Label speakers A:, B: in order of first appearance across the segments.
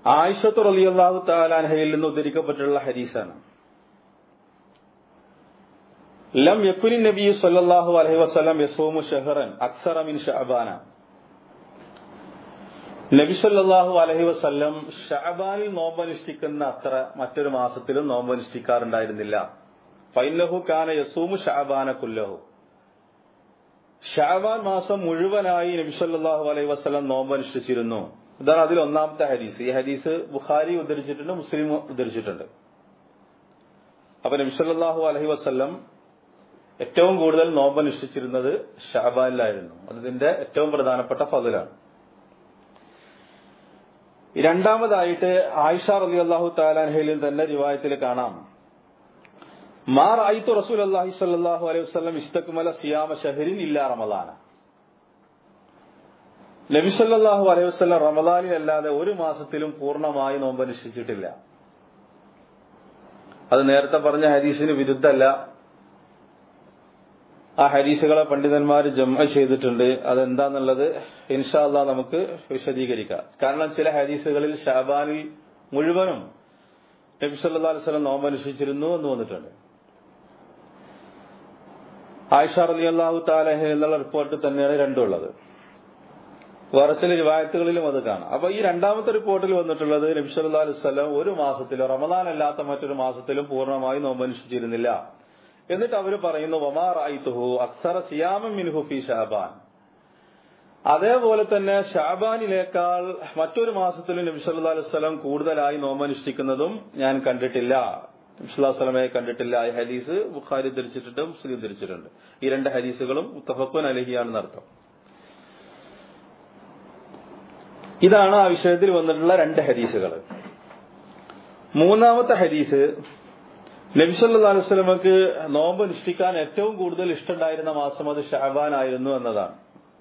A: ആയിഷത്ത് റളിയല്ലാഹു താലാൻഹയിൽ നിന്ന് ഉദ്ധരിക്കപ്പെട്ടിട്ടുള്ള ഹദീസാണ് ലം യക്കുനി നബി സല്ലല്ലാഹു അലൈഹി വസല്ലം യസൂമു ഷഹറൻ അക്സറ മിൻ ഷഅബാന നബി സല്ലല്ലാഹു അലൈഹി വസല്ലം ഷഅബാനിൽ നോമ്പനുഷ്ഠിക്കുന്ന അത്ര മറ്റൊരു മാസത്തിലും നോമ്പനുഷ്ഠിക്കാറുണ്ടായിരുന്നില്ല ഫൈനഹു കാന യസൂമു ഷഅബാന കുല്ലഹു ഷാബാൻ മാസം മുഴുവനായി നബി സല്ലല്ലാഹു അലൈഹി വസല്ലം നോമ്പനുഷ്ഠിച്ചിരുന്നു ഇതാണ് അതിൽ ഒന്നാമത്തെ ഹദീസ് ഈ ഹദീസ് ബുഖാരി ഉദ്ധരിച്ചിട്ടുണ്ട് മുസ്ലിം ഉദ്ധരിച്ചിട്ടുണ്ട് അപ്പൊ നബി സല്ലല്ലാഹു അലൈഹി വസല്ലം ഏറ്റവും കൂടുതൽ നോമ്പനുഷ്ഠിച്ചിരുന്നത് ഷാബാനിലായിരുന്നു അതിന്റെ ഏറ്റവും പ്രധാനപ്പെട്ട ഫതിലാണ് രണ്ടാമതായിട്ട് ആയിഷ റളിയല്ലാഹു താലാൻഹയിൽ തന്നെ റിവായത്തിൽ കാണാം മാ റായിത്തു റസൂൽ അള്ളാഹി സല്ലാഹു അലൈഹി വസ്ലം ഇസ്തക്മല സിയാമ ഷഹരിൻ ഇല്ല റമദാന നബി സല്ലാഹു അലൈഹി വസ്ലം റമദാനിൽ അല്ലാതെ ഒരു മാസത്തിലും പൂർണ്ണമായി നോമ്പനുഷ്ഠിച്ചിട്ടില്ല അത് നേരത്തെ പറഞ്ഞ ഹദീസിന് വിരുദ്ധല്ല ആ ഹദീസുകളെ പണ്ഡിതന്മാർ ജമ ചെയ്തിട്ടുണ്ട് അതെന്താന്നുള്ളത് ഇൻഷാല്ല നമുക്ക് വിശദീകരിക്കാം കാരണം ചില ഹദീസുകളിൽ ഷാബാനിൽ മുഴുവനും നബി സല്ലാ അലൈഹി സ്വലം നോമ്പനുഷ്ഠിച്ചിരുന്നു എന്ന് വന്നിട്ടുണ്ട് ആയിഷ അലി അള്ളാഹു താലഹ എന്നുള്ള റിപ്പോർട്ട് തന്നെയാണ് രണ്ടുള്ളത് വേറെ ചില റിവായത്തുകളിലും അത് കാണാം അപ്പൊ ഈ രണ്ടാമത്തെ റിപ്പോർട്ടിൽ വന്നിട്ടുള്ളത് നബി സല്ലാ അലൈഹി സ്വലം ഒരു മാസത്തിലോ റമദാൻ അല്ലാത്ത മറ്റൊരു മാസത്തിലും പൂർണ്ണമായി നോമ്പനുഷ്ഠിച്ചിരുന്നില്ല എന്നിട്ട് അവർ പറയുന്നു വമാർ ഐത്തുഹു അക്സറ സിയാമം മിൻഹു ഫി ഷാബാൻ അതേപോലെ തന്നെ ഷാബാനിലേക്കാൾ മറ്റൊരു മാസത്തിലും നബി സല്ലാ അലൈഹി സ്വലം കൂടുതലായി നോമ്പനുഷ്ഠിക്കുന്നതും ഞാൻ കണ്ടിട്ടില്ല നബ്സുല്ലാസ്ലമയെ കണ്ടിട്ടില്ല ഈ ഹദീസ് ബുഖാരി ധരിച്ചിട്ടുണ്ട് മുസ്ലിം ധരിച്ചിട്ടുണ്ട് ഈ രണ്ട് ഹദീസുകളും മുത്തഫക്കുൻ അലഹിയാണെന്ന് അർത്ഥം ഇതാണ് ആ വിഷയത്തിൽ വന്നിട്ടുള്ള രണ്ട് ഹദീസുകൾ മൂന്നാമത്തെ ഹദീസ് നബിസല്ലാ അലുസ്ലമക്ക് നോമ്പ് അനുഷ്ഠിക്കാൻ ഏറ്റവും കൂടുതൽ ഇഷ്ടമുണ്ടായിരുന്ന മാസം അത് ഷാബാൻ ആയിരുന്നു എന്നതാണ്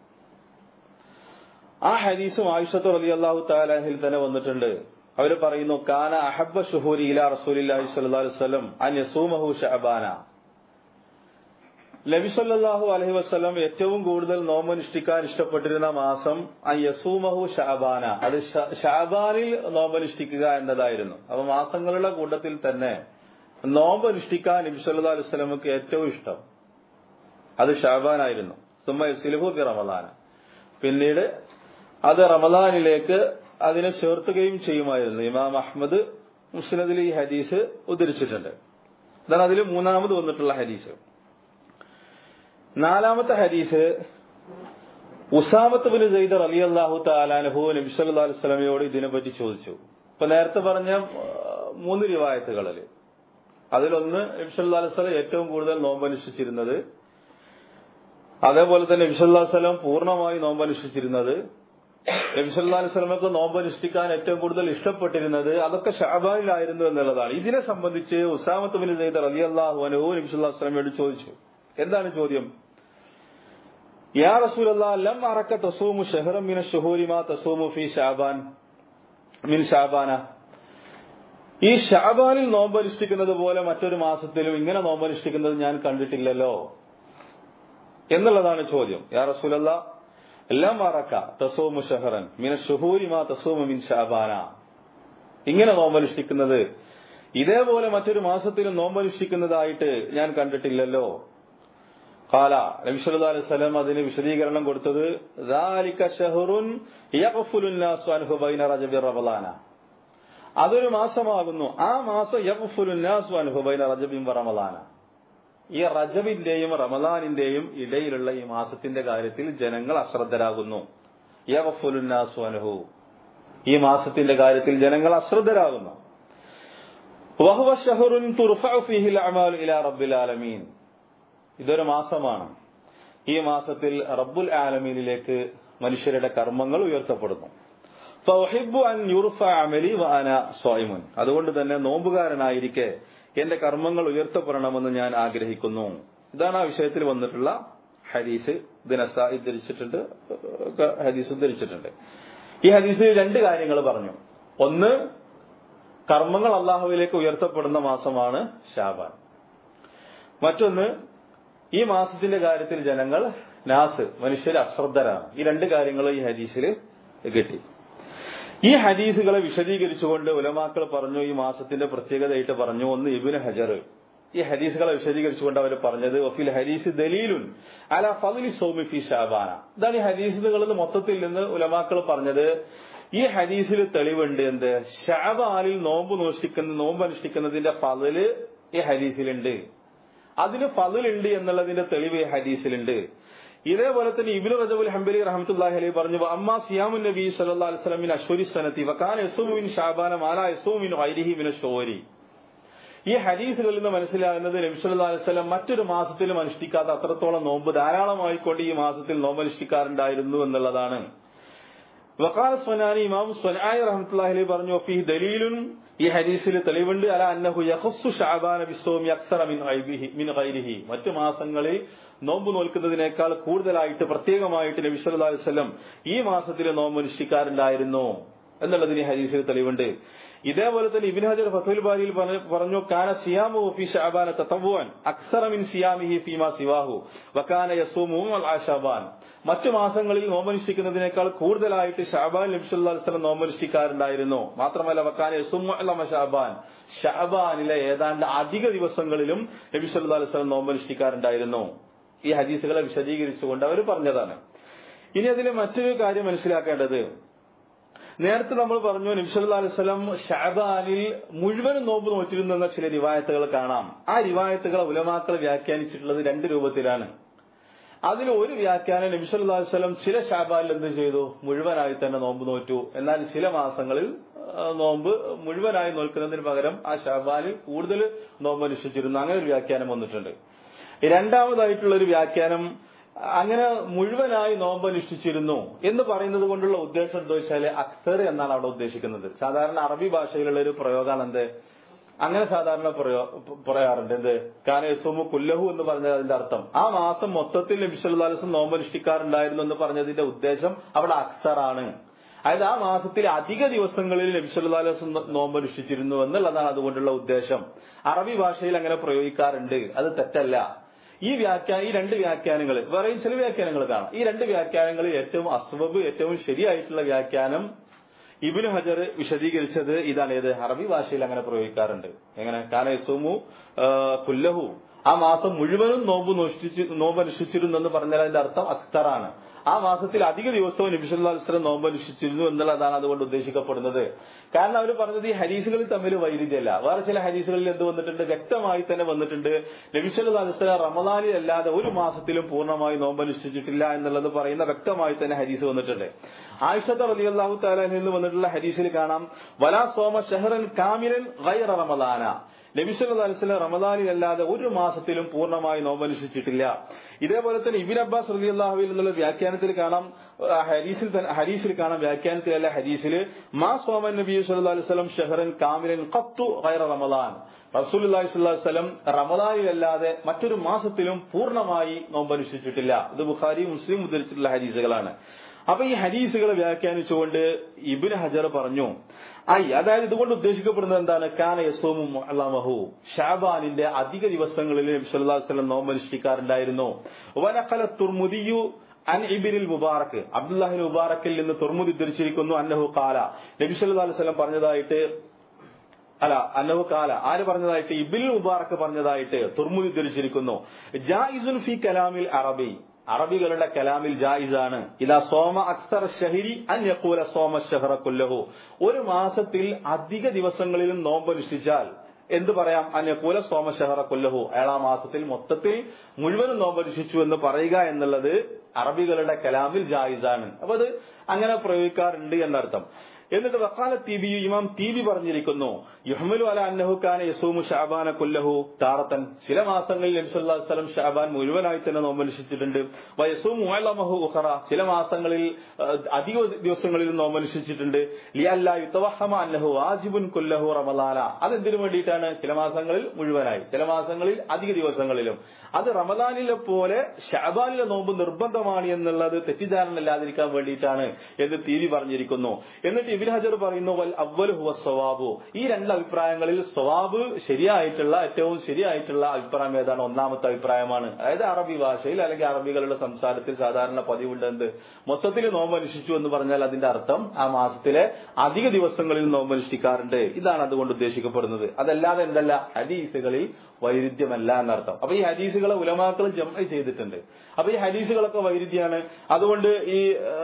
A: ആ ഹദീസും ആയിഷത്ത് റലി അള്ളാഹു താലാഹിൽ തന്നെ വന്നിട്ടുണ്ട് അവർ പറയുന്നു കാന അഹബ ഷുഹൂരി ഇല റസൂലില്ലാഹി സ്വല്ലല്ലാഹു അലൈഹി വസല്ലം അൻ യസൂമഹു ഷഅബാന നബി സല്ലല്ലാഹു അലൈഹി വസല്ലം ഏറ്റവും കൂടുതൽ നോമ്പനുഷ്ഠിക്കാൻ ഇഷ്ടപ്പെട്ടിരുന്ന മാസം അൻ യസൂമഹു ഷഅബാന അത് ഷഅബാനിൽ നോമ്പനുഷ്ഠിക്കുക എന്നതായിരുന്നു അപ്പൊ മാസങ്ങളുടെ കൂട്ടത്തിൽ തന്നെ നോമ്പനുഷ്ഠിക്കാൻ നബി സല്ലല്ലാഹു അലൈഹി വസല്ലമക്ക് ഏറ്റവും ഇഷ്ടം അത് ഷഅബാനായിരുന്നു സുമ്മ യസ്ലിഹു ബി റമദാന പിന്നീട് അത് റമദാനിലേക്ക് അതിനെ ചേർത്തുകയും ചെയ്യുമായിരുന്നു ഇമാം അഹമ്മദ് മുസ്ലിദിൽ ഈ ഹദീസ് ഉദ്ധരിച്ചിട്ടുണ്ട് ഇതാണ് അതിൽ മൂന്നാമത് വന്നിട്ടുള്ള ഹദീസ് നാലാമത്തെ ഹദീസ് ഉസാമത്ത് ബിൻ സെയ്ദർ അലി അള്ളാഹു താലാനഹു നബി സല്ലു അലൈഹി സ്വലമയോട് ഇതിനെപ്പറ്റി ചോദിച്ചു ഇപ്പൊ നേരത്തെ പറഞ്ഞ മൂന്ന് റിവായത്തുകളിൽ അതിലൊന്ന് നബി സല്ലു അലൈഹി സ്വലം ഏറ്റവും കൂടുതൽ നോമ്പനുഷ്ഠിച്ചിരുന്നത് അതേപോലെ തന്നെ നബി സല്ലു അലൈഹി സ്വലം പൂർണ്ണമായി നോമ്പനുഷ്ഠിച്ചിരുന്നത് നബിസല്ലാ സ്വലമക്ക് നോമ്പ് അനുഷ്ഠിക്കാൻ ഏറ്റവും കൂടുതൽ ഇഷ്ടപ്പെട്ടിരുന്നത് അതൊക്കെ ഷാബാനിലായിരുന്നു എന്നുള്ളതാണ് ഇതിനെ സംബന്ധിച്ച് ഉസാമത്ത് ബിൻ സെയ്ദർ അലി അള്ളാഹു അനുഹു നബിസുല്ലാ സ്വലമയോട് ചോദിച്ചു എന്താണ് ചോദ്യം യാ റസൂലല്ലാ ലം അറക്ക തസൂമു ഷഹറം മിന ഷുഹൂരിമാ തസൂമു ഫി ഷാബാൻ മിൻ ഷാബാന ഈ ഷാബാനിൽ നോമ്പ് അനുഷ്ഠിക്കുന്നത് പോലെ മറ്റൊരു മാസത്തിലും ഇങ്ങനെ നോമ്പ് അനുഷ്ഠിക്കുന്നത് ഞാൻ കണ്ടിട്ടില്ലല്ലോ എന്നുള്ളതാണ് ചോദ്യം യാ റസൂലല്ലാ എല്ലാം മറക്ക തസോമു ഷഹറൻ മിന ഷുഹൂരിമാ തസോമു മിൻ ഷാബാന ഇങ്ങനെ നോമ്പനുഷ്ഠിക്കുന്നത് ഇതേപോലെ മറ്റൊരു മാസത്തിലും നോമ്പനുഷ്ഠിക്കുന്നതായിട്ട് ഞാൻ കണ്ടിട്ടില്ലല്ലോ കാല നബിസ്വല്ലാ അലൈഹി സ്വലം അതിന് വിശദീകരണം കൊടുത്തത് അതൊരു മാസമാകുന്നു ആ മാസം റജബിൻ റമലാന ഈ റജബിന്റെയും റമദാനിന്റെയും ഇടയിലുള്ള ഈ മാസത്തിന്റെ കാര്യത്തിൽ ജനങ്ങൾ അശ്രദ്ധരാകുന്നു യവഫുലുന്നാസ്വനഹു ഈ മാസത്തിന്റെ കാര്യത്തിൽ ജനങ്ങൾ അശ്രദ്ധരാകുന്നു വഹുവ ഷഹറുൻ തുർഫഉ ഫീഹിൽ അഅമാലു ഇലാ റബ്ബിൽ ആലമീൻ ഇതൊരു മാസമാണ് ഈ മാസത്തിൽ റബ്ബുൽ ആലമീനിലേക്ക് മനുഷ്യരുടെ കർമ്മങ്ങൾ ഉയർത്തപ്പെടുന്നു ഫൗഹിബ്ബു അൻ യുർഫ അമലി വഅന സ്വായിമുൻ അതുകൊണ്ട് തന്നെ നോമ്പുകാരനായിരിക്കെ എന്റെ കർമ്മങ്ങൾ ഉയർത്തപ്പെടണമെന്ന് ഞാൻ ആഗ്രഹിക്കുന്നു ഇതാണ് ആ വിഷയത്തിൽ വന്നിട്ടുള്ള ഹദീസ് ദിനസ ഉദ്ധരിച്ചിട്ടുണ്ട് ഹദീസ് ഉദ്ധരിച്ചിട്ടുണ്ട് ഈ ഹദീസിൽ രണ്ട് കാര്യങ്ങൾ പറഞ്ഞു ഒന്ന് കർമ്മങ്ങൾ അള്ളാഹുവിലേക്ക് ഉയർത്തപ്പെടുന്ന മാസമാണ് ഷാബാൻ മറ്റൊന്ന് ഈ മാസത്തിന്റെ കാര്യത്തിൽ ജനങ്ങൾ നാസ് മനുഷ്യർ അശ്രദ്ധരാണ് ഈ രണ്ട് കാര്യങ്ങൾ ഈ ഹദീസിൽ കിട്ടി ഈ ഹദീസുകളെ വിശദീകരിച്ചുകൊണ്ട് ഉലമാക്കൾ പറഞ്ഞു ഈ മാസത്തിന്റെ പ്രത്യേകതയായിട്ട് പറഞ്ഞു ഒന്ന് ഇബിന് ഹജർ ഈ ഹദീസുകളെ വിശദീകരിച്ചുകൊണ്ട് അവർ പറഞ്ഞത് ഒഫിൽ ഹദീസ് ദലീലുൻ അല ഫലി സോമി ഫി ഷാബാന ഇതാണ് ഈ ഹദീസുകളിൽ മൊത്തത്തിൽ നിന്ന് ഉലമാക്കൾ പറഞ്ഞത് ഈ ഹദീസിൽ തെളിവുണ്ട് എന്ത് ഷാബാനിൽ നോമ്പ് നോഷിക്കുന്ന നോമ്പ് അനുഷ്ഠിക്കുന്നതിന്റെ ഫതില് ഈ ഹദീസിലുണ്ട് അതിന് ഫതിലുണ്ട് എന്നുള്ളതിന്റെ തെളിവ് ഈ ഹദീസിലുണ്ട് ഇതേപോലെ തന്നെ ഇബിന് റജബുൽ ഹംബലി റഹമത്തുല്ലാഹി അലൈഹി പറഞ്ഞു അമ്മ സിയാമുൻ നബി സല്ലല്ലാഹു അലൈഹി വസല്ലം മിൻ അശ്വരി സനതി വകാന യസൂമു മിൻ ഷാബാന മാല യസൂമു മിൻ ഗൈരിഹി മിൻ അശ്വരി ഈ ഹദീസുകളിൽ നിന്ന് മനസ്സിലാകുന്നത് നബി സല്ലല്ലാഹു അലൈഹി വസല്ലം മറ്റൊരു മാസത്തിലും അനുഷ്ഠിക്കാത്ത അത്രത്തോളം നോമ്പ് ധാരാളമായിക്കൊണ്ട് ഈ മാസത്തിൽ നോമ്പ് അനുഷ്ഠിക്കാറുണ്ടായിരുന്നു എന്നുള്ളതാണ് വക്കാല സ്വനാനി ഇമാം സ്വനായി റഹ്മത്തുള്ളാഹി അലൈഹി പറഞ്ഞു ഫീ ദലീലുൻ ഈ ഹദീസിൽ തെളിവുണ്ട് അല അന്നഹു യഖസ്സു ഷഅബാന ബിസ്സൗമി അക്സറ മിൻ ഗൈബിഹി മിൻ ഗൈരിഹി മറ്റു മാസങ്ങളിൽ നോമ്പ് നോൽക്കുന്നതിനേക്കാൾ കൂടുതലായിട്ട് പ്രത്യേകമായിട്ട് നബി സല്ലല്ലാഹു അലൈഹി വസല്ലം ഈ മാസത്തിൽ നോമ്പ് അനുഷ്ഠിക്കാറുണ്ടായിരുന്നു എന്നുള്ളതിന് ഈ ഹദീസിൽ തെളിവുണ്ട് ഇതേപോലെ തന്നെ ഇബിൻ ഹജർ ഫത്തുൽ ബാരിയിൽ പറഞ്ഞു കാന സിയാമു ഫി ഷഅബാന തതവ്വുൻ അക്സറ മിൻ സിയാമിഹി ഫീമാ സിവാഹു വകാന യസൂമു അൽ ആശാബാൻ മറ്റു മാസങ്ങളിൽ നോമ്പനുഷ്ഠിക്കുന്നതിനേക്കാൾ കൂടുതലായിട്ട് ഷാബാൻ നബി സല്ലല്ലാഹു അലൈഹി വസല്ലം നോമ്പനുഷ്ഠിക്കാറുണ്ടായിരുന്നു മാത്രമല്ല വക്കാന യസൂമു അൽ ഷാബാൻ ഷഅബാനിലെ ഏതാണ്ട് അധിക ദിവസങ്ങളിലും നബി സല്ലല്ലാഹു അലൈഹി വസല്ലം നോമ്പനുഷ്ഠിക്കാറുണ്ടായിരുന്നു ഈ ഹദീസുകളെ വിശദീകരിച്ചുകൊണ്ട് അവർ പറഞ്ഞതാണ് ഇനി അതിൽ മറ്റൊരു കാര്യം മനസ്സിലാക്കേണ്ടത് നേരത്തെ നമ്മൾ പറഞ്ഞു നബ്സല്ലാ അലുസലം ഷാബാനിൽ മുഴുവനും നോമ്പ് നോറ്റിരുന്നു എന്ന ചില റിവായത്തുകൾ കാണാം ആ റിവായത്തുകൾ ഉലമാക്കൾ വ്യാഖ്യാനിച്ചിട്ടുള്ളത് രണ്ട് രൂപത്തിലാണ് അതിൽ ഒരു വ്യാഖ്യാനം നബിസല്ലാ വസ്ലം ചില ഷാബാനിൽ എന്ത് ചെയ്തു മുഴുവനായി തന്നെ നോമ്പ് നോറ്റു എന്നാൽ ചില മാസങ്ങളിൽ നോമ്പ് മുഴുവനായി നോൽക്കുന്നതിന് പകരം ആ ഷാബാനിൽ കൂടുതൽ നോമ്പ് അനുഷ്ഠിച്ചിരുന്നു അങ്ങനെ ഒരു വ്യാഖ്യാനം വന്നിട്ടുണ്ട് രണ്ടാമതായിട്ടുള്ള ഒരു വ്യാഖ്യാനം അങ്ങനെ മുഴുവനായി നോമ്പ് അനുഷ്ഠിച്ചിരുന്നു എന്ന് പറയുന്നത് കൊണ്ടുള്ള ഉദ്ദേശം എന്താ വെച്ചാല് അക്സർ എന്നാണ് അവിടെ ഉദ്ദേശിക്കുന്നത് സാധാരണ അറബി ഭാഷയിലുള്ള ഒരു പ്രയോഗമാണ് എന്ത് അങ്ങനെ സാധാരണ പറയാറുണ്ട് എന്ത് കാനയസുമു കുല്ലഹു എന്ന് പറഞ്ഞത് അതിന്റെ അർത്ഥം ആ മാസം മൊത്തത്തിൽ നബിസ്വല്ലാസം നോമ്പ് അനുഷ്ഠിക്കാറുണ്ടായിരുന്നു എന്ന് പറഞ്ഞതിന്റെ ഉദ്ദേശം അവിടെ അക്സറാണ് അതായത് ആ മാസത്തിൽ അധിക ദിവസങ്ങളിൽ നബിസ്വല്ലാസം നോമ്പ് അനുഷ്ഠിച്ചിരുന്നു എന്നുള്ളതാണ് അതുകൊണ്ടുള്ള ഉദ്ദേശം അറബി ഭാഷയിൽ അങ്ങനെ പ്രയോഗിക്കാറുണ്ട് അത് തെറ്റല്ല ഈ വ്യാഖ്യാന ഈ രണ്ട് വ്യാഖ്യാനങ്ങൾ വേറെയും ചില വ്യാഖ്യാനങ്ങൾ കാണാം ഈ രണ്ട് വ്യാഖ്യാനങ്ങളിൽ ഏറ്റവും അസ്വബ് ഏറ്റവും ശരിയായിട്ടുള്ള വ്യാഖ്യാനം ഇബിന് ഹജർ വിശദീകരിച്ചത് ഇതാണ് ഏത് അറബി ഭാഷയിൽ അങ്ങനെ പ്രയോഗിക്കാറുണ്ട് എങ്ങനെ കാനയസുമു കുല്ലഹു ആ മാസം മുഴുവനും നോമ്പ് നോഷ്ടിച്ച് നോമ്പ് അനുഷ്ഠിച്ചിരുന്നു എന്ന് പറഞ്ഞാൽ അതിന്റെ അർത്ഥം അക്തറാണ് ആ മാസത്തിൽ അധിക ദിവസവും നബിസ്വല്ലാസ്ലം നോമ്പ് അനുഷ്ഠിച്ചിരുന്നു എന്നുള്ളതാണ് അതുകൊണ്ട് ഉദ്ദേശിക്കപ്പെടുന്നത് കാരണം അവർ പറഞ്ഞത് ഈ ഹരീസുകളിൽ തമ്മിൽ വൈരുദ്ധ്യമല്ല വേറെ ചില ഹരീസുകളിൽ എന്ത് വന്നിട്ടുണ്ട് വ്യക്തമായി തന്നെ വന്നിട്ടുണ്ട് നബിസ്വല്ലാസ്ലം റമദാനിൽ അല്ലാതെ ഒരു മാസത്തിലും പൂർണ്ണമായി നോമ്പ് അനുഷ്ഠിച്ചിട്ടില്ല എന്നുള്ളത് പറയുന്ന വ്യക്തമായി തന്നെ ഹരീസ് വന്നിട്ടുണ്ട് ആയിഷത്ത് റലി അള്ളാഹു താലിൽ നിന്ന് വന്നിട്ടുള്ള ഹരീസിൽ കാണാം വലാ സോമ ഷഹറൻ കാമിലൻ ഗൈറ റമദാന നബിസ്വല്ലാ അലിസ്ലാം റമദാനിൽ അല്ലാതെ ഒരു മാസത്തിലും പൂർണ്ണമായി നോമ്പനുഷ്ഠിച്ചിട്ടില്ല ഇതേപോലെ തന്നെ ഇബിൻ അബ്ബാസ് റലി അള്ളാഹുവിൽ എന്നുള്ള വ്യാഖ്യാനത്തിൽ കാണാം ഹരീസിൽ ഹരീസിൽ കാണാം വ്യാഖ്യാനത്തിലല്ല ഹരീസിൽ മാ സോമൻ നബി സല്ലു അലൈഹി സ്വലം ഷെഹറൻ കാമിലൻ ഖത്തു ഗൈറ റമദാൻ റസൂലി സ്വലം റമദാനിലല്ലാതെ മറ്റൊരു മാസത്തിലും പൂർണ്ണമായി നോമ്പനുഷ്ഠിച്ചിട്ടില്ല ഇത് ബുഖാരി മുസ്ലിം ഉദ്ധരിച്ചിട്ടുള്ള ഹരീസുകളാണ് അപ്പൊ ഈ ഹദീസുകൾ വ്യാഖ്യാനിച്ചുകൊണ്ട് ഇബിൻ ഹജർ പറഞ്ഞു ഐ അതായത് ഇതുകൊണ്ട് ഉദ്ദേശിക്കപ്പെടുന്നത് എന്താണ് കാന യസോമും അള്ളാമഹു ഷാബാനിന്റെ അധിക ദിവസങ്ങളിൽ നബിസ്വല്ലാസ്ലം നോമ്പനുഷ്ഠിക്കാറുണ്ടായിരുന്നു വനഖല തുർമുദിയു അൻ ഇബിനിൽ മുബാറക്ക് അബ്ദുല്ലാഹിൻ മുബാറക്കിൽ നിന്ന് തുർമുദ് ഉദ്ധരിച്ചിരിക്കുന്നു അന്നഹു കാല നബി സല്ലല്ലാഹു അലൈഹി വസല്ലം പറഞ്ഞതായിട്ട് അല്ല അന്നഹു കാല ആര് പറഞ്ഞതായിട്ട് ഇബിൽ മുബാറക്ക് പറഞ്ഞതായിട്ട് തുർമുദ് ഉദ്ധരിച്ചിരിക്കുന്നു ജായിസുൻ ഫി കലാമിൽ അറബി അറബികളുടെ കലാമിൽ ജായിസാണ് ഇതാ സോമ അക്സർ ഷഹിരി അൻ യക്കൂല സോമ ഷഹറ കൊല്ലഹു ഒരു മാസത്തിൽ അധിക ദിവസങ്ങളിലും നോമ്പനുഷ്ഠിച്ചാൽ എന്ത് പറയാം അന്യകൂല സോമ ഷഹറ കൊല്ലഹു അയാൾ ആ മാസത്തിൽ മൊത്തത്തിൽ മുഴുവനും നോമ്പനുഷ്ഠിച്ചു എന്ന് പറയുക എന്നുള്ളത് അറബികളുടെ കലാമിൽ ജായിസാണ് അപ്പൊ അത് അങ്ങനെ പ്രയോഗിക്കാറുണ്ട് എന്നർത്ഥം എന്നിട്ട് വക്കാല തീബി ഇമാം തീബി പറഞ്ഞിരിക്കുന്നു യുഹമലു അല അന്നഹു ഖാന യസൂമു ഷാബാന കൊല്ലഹു താറത്തൻ ചില മാസങ്ങളിൽ നബിസ്വല്ലാസ്ലം ഷാബാൻ മുഴുവനായി തന്നെ നോമ്പനുഷ്ഠിച്ചിട്ടുണ്ട് വയസൂമു അലമഹു ഉഖറ ചില മാസങ്ങളിൽ അധിക ദിവസങ്ങളിൽ നോമ്പനുഷ്ഠിച്ചിട്ടുണ്ട് ലി അല്ല യുത്തവഹമ അന്നഹു വാജിബുൻ കൊല്ലഹു റമദാന അതെന്തിനു വേണ്ടിയിട്ടാണ് ചില മാസങ്ങളിൽ മുഴുവനായി ചില മാസങ്ങളിൽ അധിക ദിവസങ്ങളിലും അത് റമദാനിലെ പോലെ ഷാബാനിലെ നോമ്പ് നിർബന്ധമാണ് എന്നുള്ളത് തെറ്റിദ്ധാരണ ഇല്ലാതിരിക്കാൻ വേണ്ടിയിട്ടാണ് എന്ന് തീരി പറഞ്ഞിരിക്കുന്നു എന്നിട്ട് ഇബിൻ ഹജർ പറയുന്നു വൽ അവൽ ഹുവ സ്വവാബു ഈ രണ്ട് അഭിപ്രായങ്ങളിൽ സ്വവാബ് ശരിയായിട്ടുള്ള ഏറ്റവും ശരിയായിട്ടുള്ള അഭിപ്രായം ഏതാണ് ഒന്നാമത്തെ അഭിപ്രായമാണ് അതായത് അറബി ഭാഷയിൽ അല്ലെങ്കിൽ അറബികളുടെ സംസാരത്തിൽ സാധാരണ പതിവുണ്ട് എന്ത് മൊത്തത്തിൽ നോമ്പ് അനുഷ്ഠിച്ചു എന്ന് പറഞ്ഞാൽ അതിന്റെ അർത്ഥം ആ മാസത്തിലെ അധിക ദിവസങ്ങളിൽ നോമ്പ് അനുഷ്ഠിക്കാറുണ്ട് ഇതാണ് അതുകൊണ്ട് ഉദ്ദേശിക്കപ്പെടുന്നത് അതല്ലാതെ എന്തല്ല ഹദീസുകളിൽ വൈരുദ്ധ്യമല്ല എന്നർത്ഥം അപ്പൊ ഈ ഹദീസുകളെ ഉലമാക്കൾ ജമ ചെയ്തിട്ടുണ്ട് അപ്പൊ ഈ ഹദീസുകളൊക്കെ വൈരുദ്ധ്യമാണ് അതുകൊണ്ട് ഈ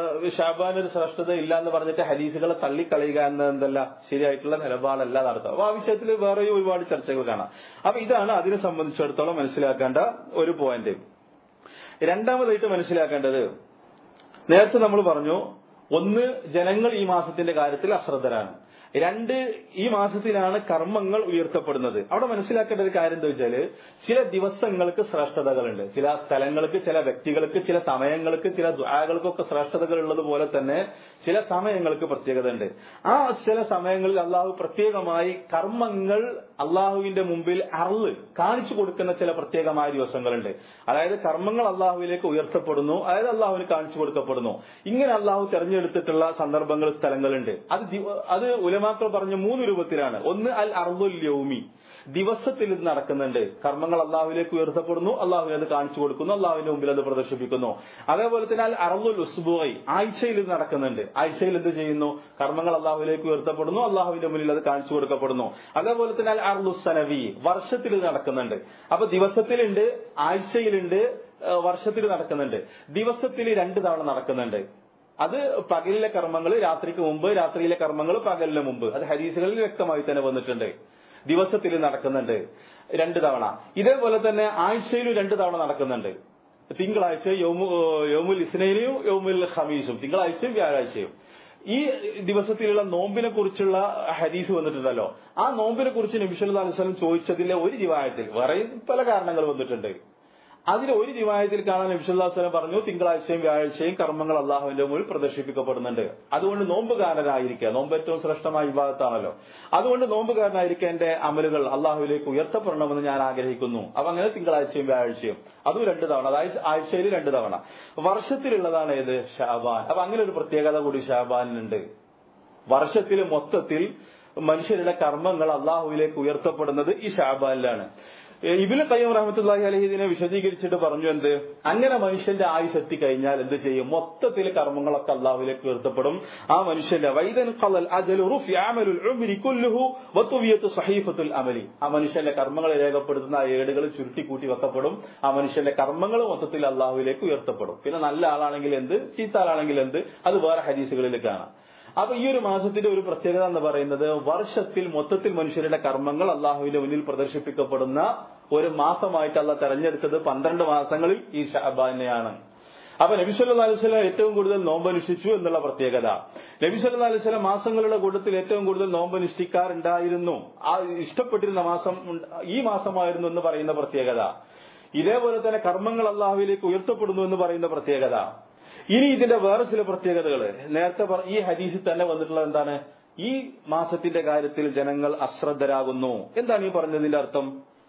A: ഷാബാൻ ഒരു ശ്രേഷ്ഠത ഇല്ല എന്ന് പറഞ്ഞിട്ട് ഹദീസുകളെ തള്ളിക്കളയുക എന്ന എന്തല്ല ശരിയായിട്ടുള്ള നിലപാടല്ല നടത്തുക അപ്പൊ ആ വിഷയത്തിൽ വേറെയും ഒരുപാട് ചർച്ചകൾ കാണാം അപ്പൊ ഇതാണ് അതിനെ സംബന്ധിച്ചിടത്തോളം മനസ്സിലാക്കേണ്ട ഒരു പോയിന്റ് രണ്ടാമതായിട്ട് മനസ്സിലാക്കേണ്ടത് നേരത്തെ നമ്മൾ പറഞ്ഞു ഒന്ന് ജനങ്ങൾ ഈ മാസത്തിന്റെ കാര്യത്തിൽ അശ്രദ്ധരാണ് രണ്ട് ഈ മാസത്തിലാണ് കർമ്മങ്ങൾ ഉയർത്തപ്പെടുന്നത് അവിടെ മനസ്സിലാക്കേണ്ട ഒരു കാര്യം എന്താ വെച്ചാല് ചില ദിവസങ്ങൾക്ക് ശ്രേഷ്ഠതകളുണ്ട് ചില സ്ഥലങ്ങൾക്ക് ചില വ്യക്തികൾക്ക് ചില സമയങ്ങൾക്ക് ചില ദ്വാകൾക്കൊക്കെ ശ്രേഷ്ഠതകൾ ഉള്ളതുപോലെ തന്നെ ചില സമയങ്ങൾക്ക് പ്രത്യേകത ഉണ്ട് ആ ചില സമയങ്ങളിൽ അള്ളാഹു പ്രത്യേകമായി കർമ്മങ്ങൾ അള്ളാഹുവിന്റെ മുമ്പിൽ അറള് കാണിച്ചു കൊടുക്കുന്ന ചില പ്രത്യേകമായ ദിവസങ്ങളുണ്ട് അതായത് കർമ്മങ്ങൾ അള്ളാഹുവിലേക്ക് ഉയർത്തപ്പെടുന്നു അതായത് അള്ളാഹുവിന് കാണിച്ചു കൊടുക്കപ്പെടുന്നു ഇങ്ങനെ അള്ളാഹു തെരഞ്ഞെടുത്തിട്ടുള്ള സന്ദർഭങ്ങൾ സ്ഥലങ്ങളുണ്ട് അത് അത് ഉലമാക്കൾ പറഞ്ഞ മൂന്ന് രൂപത്തിലാണ് ഒന്ന് അൽ അർദുൽ യൗമി ദിവസത്തിൽ ഇത് നടക്കുന്നുണ്ട് കർമ്മങ്ങൾ അള്ളാഹുവിലേക്ക് ഉയർത്തപ്പെടുന്നു അള്ളാഹുവിനെ അത് കാണിച്ചു കൊടുക്കുന്നു അള്ളാഹുവിന്റെ മുമ്പിൽ അത് പ്രദർശിപ്പിക്കുന്നു അതേപോലെ തന്നെ അൽ അർദുൽ ഉസ്ബുഐ ആഴ്ചയിൽ ഇത് നടക്കുന്നുണ്ട് ആഴ്ചയിൽ എന്ത് ചെയ്യുന്നു കർമ്മങ്ങൾ അള്ളാഹുവിലേക്ക് ഉയർത്തപ്പെടുന്നു അള്ളാഹുവിന്റെ മുന്നിൽ അത് കാണിച്ചു കൊടുക്കപ്പെടുന്നു അതേപോലെ തന്നെ അൽ അർദുസനവി വർഷത്തിൽ ഇത് നടക്കുന്നുണ്ട് അപ്പൊ ദിവസത്തിലുണ്ട് ആഴ്ചയിലുണ്ട് വർഷത്തിൽ നടക്കുന്നുണ്ട് ദിവസത്തിൽ രണ്ട് തവണ നടക്കുന്നുണ്ട് അത് പകലിലെ കർമ്മങ്ങൾ രാത്രിക്ക് മുമ്പ് രാത്രിയിലെ കർമ്മങ്ങൾ പകലിന് മുമ്പ് അത് ഹരീസുകളിൽ വ്യക്തമായി തന്നെ വന്നിട്ടുണ്ട് ദിവസത്തിൽ നടക്കുന്നുണ്ട് രണ്ട് തവണ ഇതേപോലെ തന്നെ ആഴ്ചയിലും രണ്ട് തവണ നടക്കുന്നുണ്ട് തിങ്കളാഴ്ച യോമുൽ ഇസ്നൈനിയും യോമുൽ ഹമീസും തിങ്കളാഴ്ചയും വ്യാഴാഴ്ചയും ഈ ദിവസത്തിലുള്ള നോമ്പിനെ കുറിച്ചുള്ള ഹദീസ് വന്നിട്ടുണ്ടല്ലോ ആ നോമ്പിനെ കുറിച്ച് നബിസ്വല്ലാ അലുസ്ലം ചോദിച്ചതിലെ ഒരു ദിവായത്തിൽ വേറെ പല കാരണങ്ങൾ വന്നിട്ടുണ്ട് അതിൽ ഒരു ദിവായത്തിൽ കാണാൻ നബിസുല്ലാസ്ലം പറഞ്ഞു തിങ്കളാഴ്ചയും വ്യാഴാഴ്ചയും കർമ്മങ്ങൾ അള്ളാഹുവിന്റെ മുന്നിൽ പ്രദർശിപ്പിക്കപ്പെടുന്നുണ്ട് അതുകൊണ്ട് നോമ്പുകാരനായിരിക്കുക നോമ്പ് ഏറ്റവും ശ്രേഷ്ഠമായ വിഭാഗത്താണല്ലോ അതുകൊണ്ട് നോമ്പുകാരനായിരിക്കുക എന്റെ അമലുകൾ അള്ളാഹുവിലേക്ക് ഉയർത്തപ്പെടണമെന്ന് ഞാൻ ആഗ്രഹിക്കുന്നു അപ്പൊ അങ്ങനെ തിങ്കളാഴ്ചയും വ്യാഴാഴ്ചയും അതും രണ്ട് തവണ അതായത് ആഴ്ചയിൽ രണ്ട് തവണ വർഷത്തിലുള്ളതാണ് ഏത് ഷാബാൻ അപ്പൊ അങ്ങനെ ഒരു പ്രത്യേകത കൂടി ഷാബാനിനുണ്ട് വർഷത്തിൽ മൊത്തത്തിൽ മനുഷ്യരുടെ കർമ്മങ്ങൾ അള്ളാഹുവിലേക്ക് ഉയർത്തപ്പെടുന്നത് ഈ ഷാബാനിലാണ് ഇബിന് കയ്യം റഹമത്തുല്ലാഹി അലഹി ഇതിനെ വിശദീകരിച്ചിട്ട് പറഞ്ഞു എന്ത് അങ്ങനെ മനുഷ്യന്റെ ആയുസ് എത്തിക്കഴിഞ്ഞാൽ എന്ത് ചെയ്യും മൊത്തത്തിൽ കർമ്മങ്ങളൊക്കെ അള്ളാഹുലേക്ക് ഉയർത്തപ്പെടും ആ മനുഷ്യന്റെ വൈദൻ ഖലൽ അജലു റുഫി അമലുൽ ഉംരി കുല്ലുഹു വതുവിയത്തു സഹീഫത്തുൽ അമലി ആ മനുഷ്യന്റെ കർമ്മങ്ങൾ രേഖപ്പെടുത്തുന്ന ആ ഏടുകൾ ചുരുട്ടിക്കൂട്ടി വെക്കപ്പെടും ആ മനുഷ്യന്റെ കർമ്മങ്ങൾ മൊത്തത്തിൽ അള്ളാഹുവിലേക്ക് ഉയർത്തപ്പെടും പിന്നെ നല്ല ആളാണെങ്കിൽ എന്ത് ചീത്ത ആളാണെങ്കിൽ എന്ത് അത് വേറെ ഹദീസുകളിൽ കാണാം അപ്പൊ ഈ ഒരു മാസത്തിന്റെ ഒരു പ്രത്യേകത എന്ന് പറയുന്നത് വർഷത്തിൽ മൊത്തത്തിൽ മനുഷ്യരുടെ കർമ്മങ്ങൾ അള്ളാഹുവിന്റെ മുന്നിൽ പ്രദർശിപ്പിക്കപ്പെടുന്ന ഒരു മാസമായിട്ട് അല്ല തെരഞ്ഞെടുത്തത് പന്ത്രണ്ട് മാസങ്ങളിൽ ഈ ഷാബാനെയാണ് അപ്പൊ നബിസ്വല്ലാ അലുസ്ലം ഏറ്റവും കൂടുതൽ നോമ്പനുഷ്ഠിച്ചു എന്നുള്ള പ്രത്യേകത നബിസ്വല്ലാ അലുസ്ലം മാസങ്ങളുടെ കൂട്ടത്തിൽ ഏറ്റവും കൂടുതൽ നോമ്പനുഷ്ഠിക്കാറുണ്ടായിരുന്നു ആ ഇഷ്ടപ്പെട്ടിരുന്ന മാസം ഈ മാസമായിരുന്നു എന്ന് പറയുന്ന പ്രത്യേകത ഇതേപോലെ തന്നെ കർമ്മങ്ങൾ അള്ളാഹുവിലേക്ക് ഉയർത്തപ്പെടുന്നു എന്ന് പറയുന്ന പ്രത്യേകത ഇനി ഇതിന്റെ വേറെ ചില പ്രത്യേകതകൾ നേരത്തെ ഈ ഹദീസിൽ തന്നെ വന്നിട്ടുള്ളത് എന്താണ് ഈ മാസത്തിന്റെ കാര്യത്തിൽ ജനങ്ങൾ അശ്രദ്ധരാകുന്നു എന്താണ് ഈ പറഞ്ഞതിന്റെ അർത്ഥം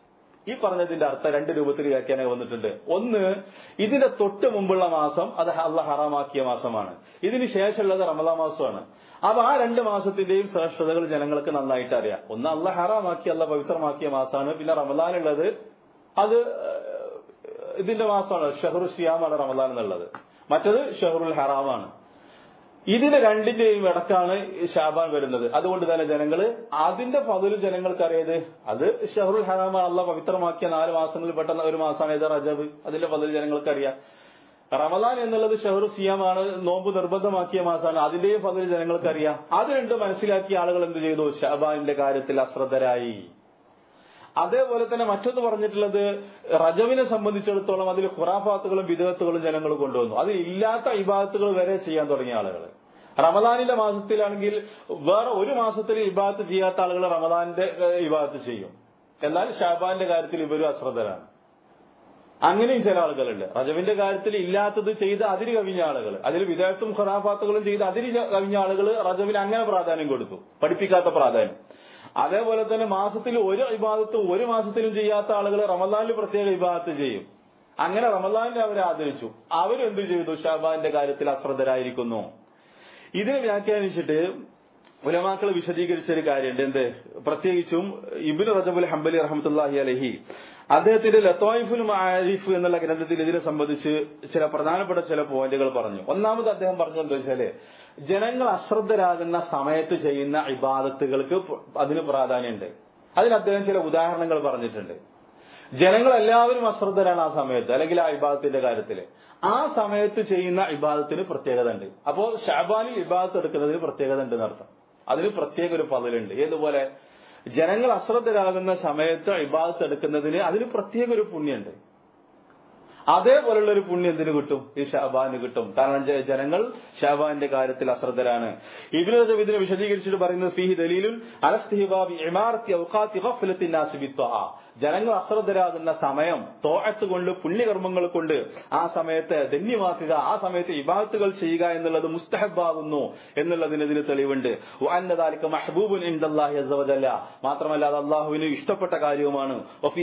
A: ഈ പറഞ്ഞതിന്റെ അർത്ഥം രണ്ട് രൂപത്തിൽ വ്യാഖ്യാനം വന്നിട്ടുണ്ട് ഒന്ന് ഇതിന്റെ തൊട്ട് മുമ്പുള്ള മാസം അത് അല്ല ഹറാമാക്കിയ മാസമാണ് ഇതിന് ശേഷമുള്ളത് റമദാ മാസമാണ് അപ്പൊ ആ രണ്ട് മാസത്തിന്റെയും ശ്രേഷ്ഠതകൾ ജനങ്ങൾക്ക് നന്നായിട്ട് അറിയാം ഒന്ന് അല്ല ഹറാമാക്കി അല്ല പവിത്രമാക്കിയ മാസമാണ് പിന്നെ റമദാനുള്ളത് അത് ഇതിന്റെ മാസമാണ് ഷഹറു ഷിയാമാണ് റമദാൻ എന്നുള്ളത് മറ്റത് ഷഹറുൽ ഹറാമാണ് ഇതിന് രണ്ടിന്റെയും ഇടക്കാണ് ഷാബാൻ വരുന്നത് അതുകൊണ്ട് തന്നെ ജനങ്ങള് അതിന്റെ പതില് ജനങ്ങൾക്ക് അറിയത് അത് ഷഹറുൽ ഹറാമാണ് അല്ല പവിത്രമാക്കിയ നാല് മാസങ്ങളിൽ പെട്ടെന്ന് ഒരു മാസമാണ് ഇത് റജബ് അതിന്റെ പതില് ജനങ്ങൾക്ക് അറിയാം റമദാൻ എന്നുള്ളത് ഷഹറു സിയാമാണ് നോമ്പ് നിർബന്ധമാക്കിയ മാസമാണ് അതിന്റെയും പതില് ജനങ്ങൾക്ക് അറിയാം അത് രണ്ടും മനസ്സിലാക്കിയ ആളുകൾ എന്ത് ചെയ്തു ഷാബാനിന്റെ കാര്യത്തിൽ അശ്രദ്ധരായി അതേപോലെ തന്നെ മറ്റൊന്ന് പറഞ്ഞിട്ടുള്ളത് റജവിനെ സംബന്ധിച്ചിടത്തോളം അതിൽ ഖുറാഫാത്തുകളും വിധേയത്തുകളും ജനങ്ങൾ കൊണ്ടുവന്നു അതിൽ ഇല്ലാത്ത ഇബാദത്തുകൾ വരെ ചെയ്യാൻ തുടങ്ങിയ ആളുകൾ റമദാനിന്റെ മാസത്തിലാണെങ്കിൽ വേറെ ഒരു മാസത്തിൽ ഇബാദത്ത് ചെയ്യാത്ത ആളുകൾ റമദാനിന്റെ ഇബാദത്ത് ചെയ്യും എന്നാൽ ഷാബാന്റെ കാര്യത്തിൽ ഇവരും അശ്രദ്ധരാണ് അങ്ങനെയും ചില ആളുകളുണ്ട് റജവിന്റെ കാര്യത്തിൽ ഇല്ലാത്തത് ചെയ്ത് അതിര് കവിഞ്ഞ ആളുകൾ അതിൽ വിദേഹത്തും ഖുറാഫാത്തുകളും ചെയ്ത് അതിര് കവിഞ്ഞ ആളുകൾ റജവിന് അങ്ങനെ പ്രാധാന്യം കൊടുത്തു പഠിപ്പിക്കാത്ത പ്രാധാന്യം അതേപോലെ തന്നെ മാസത്തിൽ ഒരു ഇബാദത്ത് ഒരു മാസത്തിലും ചെയ്യാത്ത ആളുകൾ റമദാനിൽ പ്രത്യേക ഇബാദത്ത് ചെയ്യും അങ്ങനെ റമദാനിനെ അവരെ ആദരിച്ചു അവരെന്ത് ചെയ്തു ഷാബാന്റെ കാര്യത്തിൽ അശ്രദ്ധരായിരിക്കുന്നു ഇതിനെ വ്യാഖ്യാനിച്ചിട്ട് ഉലമാക്കൾ വിശദീകരിച്ച ഒരു കാര്യമുണ്ട് എന്ത് പ്രത്യേകിച്ചും ഇബിൻ റജബുൽ ഹംബലി റഹമത്തുല്ലാഹി അലഹി അദ്ദേഹത്തിന്റെ ലത്തോയിഫുൽ മാരിഫ് എന്നുള്ള ഗ്രന്ഥത്തിൽ ഇതിനെ സംബന്ധിച്ച് ചില പ്രധാനപ്പെട്ട ചില പോയിന്റുകൾ പറഞ്ഞു ഒന്നാമത് അദ്ദേഹം പറഞ്ഞു എന്താ വെച്ചാല് ജനങ്ങൾ അശ്രദ്ധരാകുന്ന സമയത്ത് ചെയ്യുന്ന ഇബാദത്തുകൾക്ക് അതിന് പ്രാധാന്യമുണ്ട് അതിന് അദ്ദേഹം ചില ഉദാഹരണങ്ങൾ പറഞ്ഞിട്ടുണ്ട് ജനങ്ങൾ എല്ലാവരും അശ്രദ്ധരാണ് ആ സമയത്ത് അല്ലെങ്കിൽ ആ ഇബാദത്തിന്റെ കാര്യത്തിൽ ആ സമയത്ത് ചെയ്യുന്ന ഇബാദത്തിന് പ്രത്യേകത ഉണ്ട് അപ്പോ ഷാബാനിൽ ഇബാദത്ത് എടുക്കുന്നതിന് പ്രത്യേകത ഉണ്ട് എന്നർത്ഥം അതിന് പ്രത്യേക ഒരു പതിലുണ്ട് ഏതുപോലെ ജനങ്ങൾ അശ്രദ്ധരാകുന്ന സമയത്ത് ഇബാദത്ത് എടുക്കുന്നതിന് അതിന് പ്രത്യേക ഒരു പുണ്യമുണ്ട് അതേപോലുള്ള ഒരു പുണ്യം എന്തിനു കിട്ടും ഈ ഷാബാന് കിട്ടും കാരണം ജനങ്ങൾ ഷാബാന്റെ കാര്യത്തിൽ അശ്രദ്ധരാണ് ഇബിന് റജബ് ഇതിനെ വിശദീകരിച്ചിട്ട് പറയുന്നത് ഫീഹി ദലീലുൻ അലസ്തിഹിബാബി ഇമാറത്തി ഔഖാത്തി ഗഫ്ലത്തിൻ നാസി ബിത്വഹ ജനങ്ങൾ അശ്രദ്ധരാകുന്ന സമയം തോഴത്ത് കൊണ്ട് പുണ്യകർമ്മങ്ങൾ കൊണ്ട് ആ സമയത്ത് ധന്യമാക്കുക ആ സമയത്ത് ഇബാത്തുകൾ ചെയ്യുക എന്നുള്ളത് മുസ്തഹബാകുന്നു എന്നുള്ളതിന് ഇതിന് തെളിവുണ്ട് അന്നദാലിക്ക് മഹബൂബുൻ ഇൻദല്ലാഹി അസ്സവജല്ല മാത്രമല്ല അത് അള്ളാഹുവിന് ഇഷ്ടപ്പെട്ട കാര്യവുമാണ്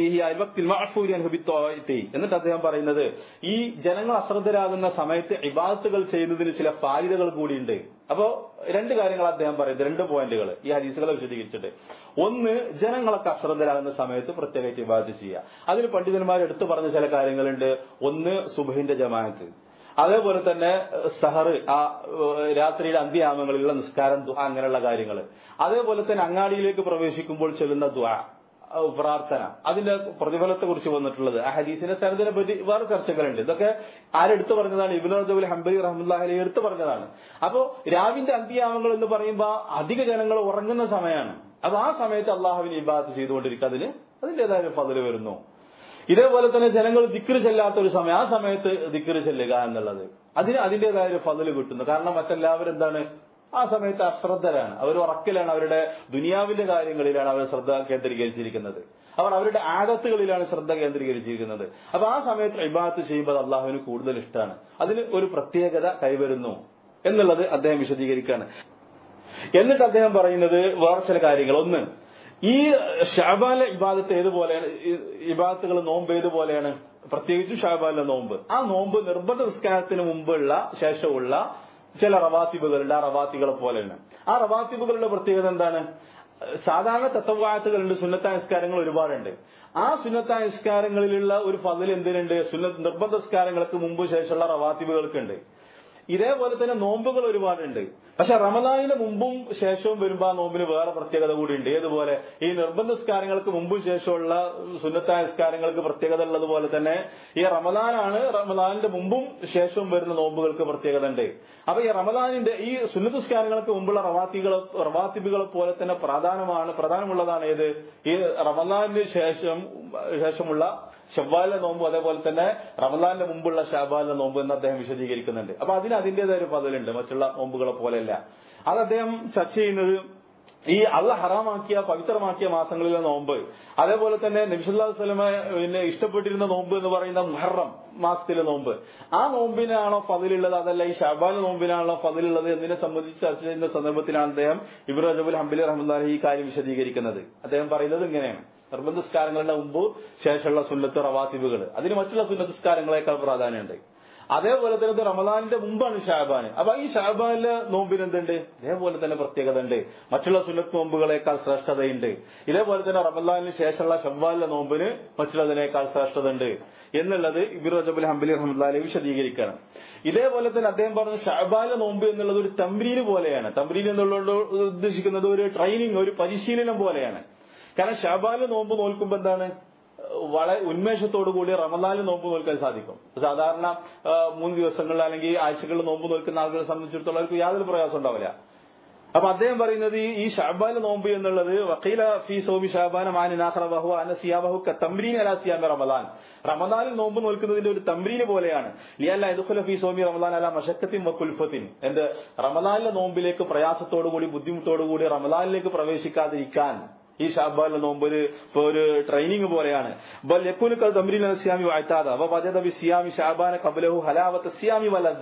A: എന്നിട്ട് അദ്ദേഹം പറയുന്നത് ഈ ജനങ്ങൾ അശ്രദ്ധരാകുന്ന സമയത്ത് ഇബാത്തുകൾ ചെയ്യുന്നതിന് ചില ഫായിദകൾ കൂടിയുണ്ട് അപ്പോ രണ്ട് കാര്യങ്ങൾ അദ്ദേഹം പറയുന്നത് രണ്ട് പോയിന്റുകൾ ഈ ഹദീസുകളെ വിശദീകരിച്ചിട്ട് ഒന്ന് ജനങ്ങളൊക്കെ അശ്രദ്ധരാകുന്ന സമയത്ത് പ്രത്യേകിച്ച് ഇബാദത്ത് ചെയ്യുക അതിന് പണ്ഡിതന്മാർ എടുത്തു പറഞ്ഞ ചില കാര്യങ്ങളുണ്ട് ഒന്ന് സുബഹിന്റെ ജമാഅത്ത് അതേപോലെ തന്നെ സഹർ ആ രാത്രിയുടെ അന്ത്യാമങ്ങളിലുള്ള നിസ്കാരം ദുആ അങ്ങനെയുള്ള കാര്യങ്ങൾ അതേപോലെ തന്നെ അങ്ങാടിയിലേക്ക് പ്രവേശിക്കുമ്പോൾ ചൊല്ലുന്ന ദുആ പ്രാർത്ഥന അതിന്റെ പ്രതിഫലത്തെ കുറിച്ച് വന്നിട്ടുള്ളത് ആ ഹദീസിന്റെ സനദിനെ പറ്റി വേറെ ചർച്ചകളുണ്ട് ഇതൊക്കെ ആരെടുത്തു പറഞ്ഞതാണ് ഇബിൻ റജബുൽ ഹംബലി റഹ്മുല്ലാഹലി എടുത്തു പറഞ്ഞതാണ് അപ്പോ രാവിന്റെ അന്ത്യാമങ്ങൾ എന്ന് പറയുമ്പോൾ അധിക ജനങ്ങൾ ഉറങ്ങുന്ന സമയമാണ് അപ്പൊ ആ സമയത്ത് അള്ളാഹുവിന് ഇബാദത്ത് ചെയ്തുകൊണ്ടിരിക്കുക അതിന് അതിന്റേതായ പതില് വരുന്നു ഇതേപോലെ തന്നെ ജനങ്ങൾ ദിക്കറ് ചെല്ലാത്ത ഒരു സമയം ആ സമയത്ത് ദിക്കറ് ചെല്ലുക എന്നുള്ളത് അതിന് അതിന്റേതായ ഒരു ഫതില് കിട്ടുന്നു കാരണം മറ്റെല്ലാവരും എന്താണ് ആ സമയത്ത് അശ്രദ്ധരാണ് അവർ ഉറക്കിലാണ് അവരുടെ ദുനിയാവിന്റെ കാര്യങ്ങളിലാണ് അവർ ശ്രദ്ധ കേന്ദ്രീകരിച്ചിരിക്കുന്നത് അവർ അവരുടെ ആദത്തുകളിലാണ് ശ്രദ്ധ കേന്ദ്രീകരിച്ചിരിക്കുന്നത് അപ്പൊ ആ സമയത്ത് ഇബാത്ത് ചെയ്യുമ്പോൾ അള്ളാഹുവിന് കൂടുതൽ ഇഷ്ടമാണ് അതിന് ഒരു പ്രത്യേകത കൈവരുന്നു എന്നുള്ളത് അദ്ദേഹം വിശദീകരിക്കുകയാണ് എന്നിട്ട് അദ്ദേഹം പറയുന്നത് വേറെ ചില കാര്യങ്ങൾ ഒന്ന് ഈ ഷാബാലെ ഇബാദത്ത് ഏതുപോലെയാണ് ഇബാദത്തുകൾ നോമ്പ് ഏതുപോലെയാണ് പ്രത്യേകിച്ചും ഷാബാലിലെ നോമ്പ് ആ നോമ്പ് നിർബന്ധ നിസ്കാരത്തിന് മുമ്പുള്ള ശേഷമുള്ള ചില റവാത്തിബുകളുണ്ട് ആ റവാത്തികളെ പോലെയാണ് ആ റവാത്തിബുകളുടെ പ്രത്യേകത എന്താണ് സാധാരണ തത്വവായത്തുകളുണ്ട് സുന്നത്തായ നിസ്കാരങ്ങൾ ഒരുപാടുണ്ട് ആ സുന്നത്തായ നിസ്കാരങ്ങളിലുള്ള ഒരു ഫതിൽ എന്തിനുണ്ട് സുന്ന നിർബന്ധ നിസ്കാരങ്ങൾക്ക് മുമ്പ് ശേഷമുള്ള റവാത്തിബുകൾക്കുണ്ട് ഇതേപോലെ തന്നെ നോമ്പുകൾ ഒരുപാടുണ്ട് പക്ഷെ റമദാനിന് മുമ്പും ശേഷവും വരുമ്പോൾ ആ നോമ്പിന് വേറെ പ്രത്യേകത കൂടിയുണ്ട് ഏതുപോലെ ഈ നിർബന്ധ നിസ്കാരങ്ങൾക്ക് മുമ്പും ശേഷമുള്ള സുന്നത്തായ നിസ്കാരങ്ങൾക്ക് പ്രത്യേകത ഉള്ളതുപോലെ തന്നെ ഈ റമദാനാണ് റമദാനിന്റെ മുമ്പും ശേഷവും വരുന്ന നോമ്പുകൾക്ക് പ്രത്യേകത ഉണ്ട് അപ്പൊ ഈ റമദാനിന്റെ ഈ സുന്നത്ത് നിസ്കാരങ്ങൾക്ക് മുമ്പുള്ള റവാത്തികൾ റവാത്തിബുകളെ പോലെ തന്നെ പ്രധാനമാണ് പ്രധാനമുള്ളതാണ് ഏത് ഈ റമദാനിന് ശേഷം ശേഷമുള്ള ഷവ്വാലിന്റെ നോമ്പ് അതേപോലെ തന്നെ റമദാനിന്റെ മുമ്പുള്ള ഷാബാലിന്റെ നോമ്പ് എന്ന് അദ്ദേഹം വിശദീകരിക്കുന്നുണ്ട് അപ്പൊ അതിന് അതിന്റേതായ ഒരു പതിലുണ്ട് മറ്റുള്ള നോമ്പുകളെ പോലെയല്ല അത് അദ്ദേഹം ചർച്ച ചെയ്യുന്നത് ഈ അള്ള ഹറാമാക്കിയ പവിത്രമാക്കിയ മാസങ്ങളിലെ നോമ്പ് അതേപോലെ തന്നെ നബിസുല്ലാഹു സ്വലമ പിന്നെ ഇഷ്ടപ്പെട്ടിരുന്ന നോമ്പ് എന്ന് പറയുന്ന മുഹറം മാസത്തിലെ നോമ്പ് ആ നോമ്പിനാണോ ഫതിലുള്ളത് അതല്ല ഈ ഷാബാൽ നോമ്പിനാണോ ഫതിലുള്ളത് എന്നതിനെ സംബന്ധിച്ച് ചർച്ച ചെയ്യുന്ന സന്ദർഭത്തിലാണ് അദ്ദേഹം ഇബ്രു റജബുൽ ഹംബിലി റഹ്മുല്ലാഹി ഈ കാര്യം വിശദീകരിക്കുന്നത് അദ്ദേഹം പറയുന്നത് ഇങ്ങനെയാണ് നിർബന്ധസ്കാരങ്ങളുടെ മുമ്പ് ശേഷമുള്ള സുന്നത്ത് റവാത്തിബുകൾ അതിന് മറ്റുള്ള സുന്നത്തസ്കാരങ്ങളെക്കാൾ പ്രാധാന്യമുണ്ട് അതേപോലെ തന്നെ ഇത് റമദാനിന്റെ മുമ്പാണ് ഷാബാന് അപ്പൊ ഈ ഷാബാനിലെ നോമ്പിന് എന്തുണ്ട് ഇതേപോലെ തന്നെ പ്രത്യേകത ഉണ്ട് മറ്റുള്ള സുന്നത്ത് നോമ്പുകളെക്കാൾ ശ്രേഷ്ഠതയുണ്ട് ഇതേപോലെ തന്നെ റമദാനിന് ശേഷമുള്ള ഷവ്വാലിലെ നോമ്പിന് മറ്റുള്ളതിനേക്കാൾ ശ്രേഷ്ഠത ഉണ്ട് എന്നുള്ളത് ഇബിർ റജബുൽ ഹംബലി റഹ്മുല്ലാലി വിശദീകരിക്കണം ഇതേപോലെ തന്നെ അദ്ദേഹം പറഞ്ഞു ഷാബാലിലെ നോമ്പ് എന്നുള്ളത് ഒരു തമ്പ്രീന് പോലെയാണ് തമ്പ്രീൻ എന്നുള്ളത് ഉദ്ദേശിക്കുന്നത് ഒരു ട്രെയിനിങ് ഒരു പരിശീലനം പോലെയാണ് കാരണം ഷാബാലിലെ നോമ്പ് നോൽക്കുമ്പോൾ എന്താണ് വളരെ ഉന്മേഷത്തോടു കൂടി റമദാനിൽ നോമ്പ് നോൽക്കാൻ സാധിക്കും സാധാരണ മൂന്ന് ദിവസങ്ങളിൽ അല്ലെങ്കിൽ ആഴ്ചകളിൽ നോമ്പ് നോൽക്കുന്ന ആളുകളെ സംബന്ധിച്ചിടത്തോളം അവർക്ക് യാതൊരു പ്രയാസം ഉണ്ടാവില്ല അപ്പൊ അദ്ദേഹം പറയുന്നത് ഈ ഷാബാൻ നോമ്പ് എന്നുള്ളത് വക്കീല ഫി സോബി ഷാബാന മാനാഹ്റബഹു അന സിയാബഹു തംബ്രീൻ അല സിയാമി റമദാൻ റമദാനിൽ നോമ്പ് നോൽക്കുന്നതിന്റെ ഒരു തംബ്രീന് പോലെയാണ് ലിയല്ല ഇതുഖുല ഫി സോമി റമദാൻ അല മഷക്കത്തിൻ വക്കുൽഫത്തിൻ എന്ത് റമദാനിലെ നോമ്പിലേക്ക് പ്രയാസത്തോടുകൂടി ബുദ്ധിമുട്ടോടുകൂടി റമദാനിലേക്ക് പ്രവേശിക്കാതിരിക്കാൻ ഈ ഷാബാലിലെ നോമ്പ് ഒരു ഇപ്പൊ ഒരു ട്രെയിനിങ് പോലെയാണ് ബൽ യക്കൂനു തമ്രീൻ സിയാമി വാഴ്ത്താത അപ്പൊ വജദ ബി സിയാമി ഷാബാന കബലഹു ഹലാവത്ത് സിയാമി വലദ്ദ